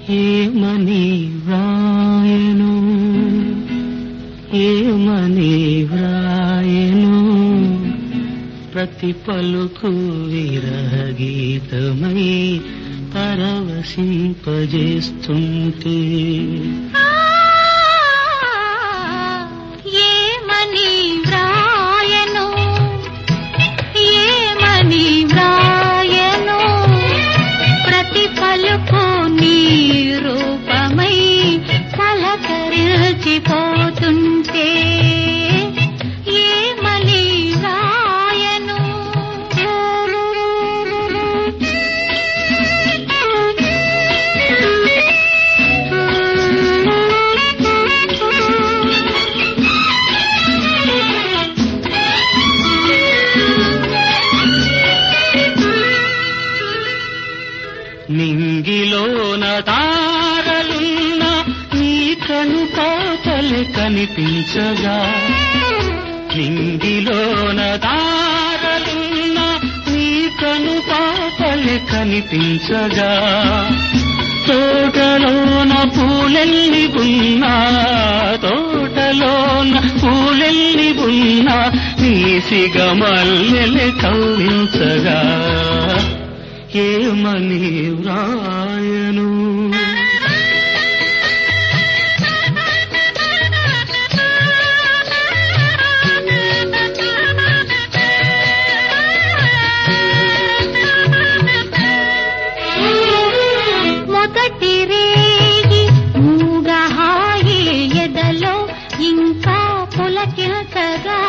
ఏమని వ్రాయను ఏమని వ్రాయను ప్రతి పలుకు విరహగీతమై పరవశింపజేస్తుంటే ఏమని వ్రాయను ఏమని వ్రాయను ప్రతి పలుకు నీ రూపమై పలకరిచిపోతుంటే ఏమని వ్రాయను నింగిలోన తారలున్న నీ కను పాపలే కనిపించగా నింగిలోన తారలున్న నీ కను పాపలే కనిపించగా తోటలోన పూలెల్లి ఉన్నా తోటలోన పూలెల్లి ఉన్నా నీ సిగమల్లెలే కవ్వించగా ఏమని వ్రాయను మొదటి రేగి మూగహాయి ఎదలో ఇంకా పులకించగా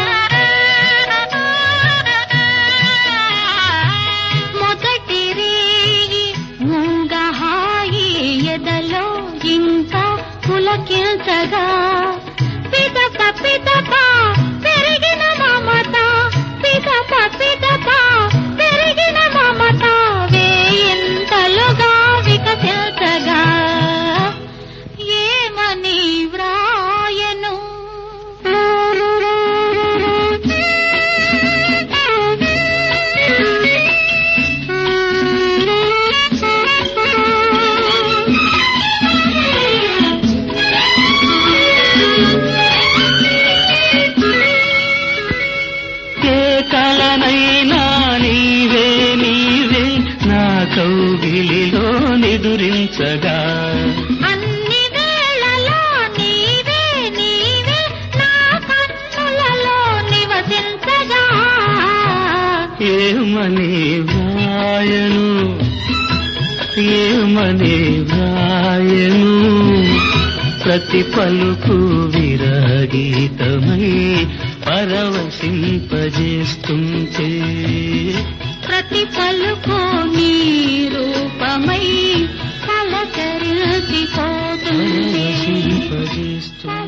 మొదటి రేగి మూగహాయి ఎదలో ఇంకా పులకించగా పిదప పిదప పెరిగిన మమత పిదప పిదప పెరిగిన మమత వేయింతలుగా వికసించగా ఏమని వ్రాయను ఏ కలనైనా నీవే నీవే నా కౌగిలిలో నిదురించగా అన్ని వేళలో నీవే నీవే నా కన్నులలో నివసించగా ఏమని వ్రాయను ఏమని వ్రాయను ప్రతి పలుకు విరగీతమై పరవశింపజేస్తుంటే ప్రతి పలుకు నీ రూపమై పలకరిచిపోతుంది పరవశింపజేస్తుంటే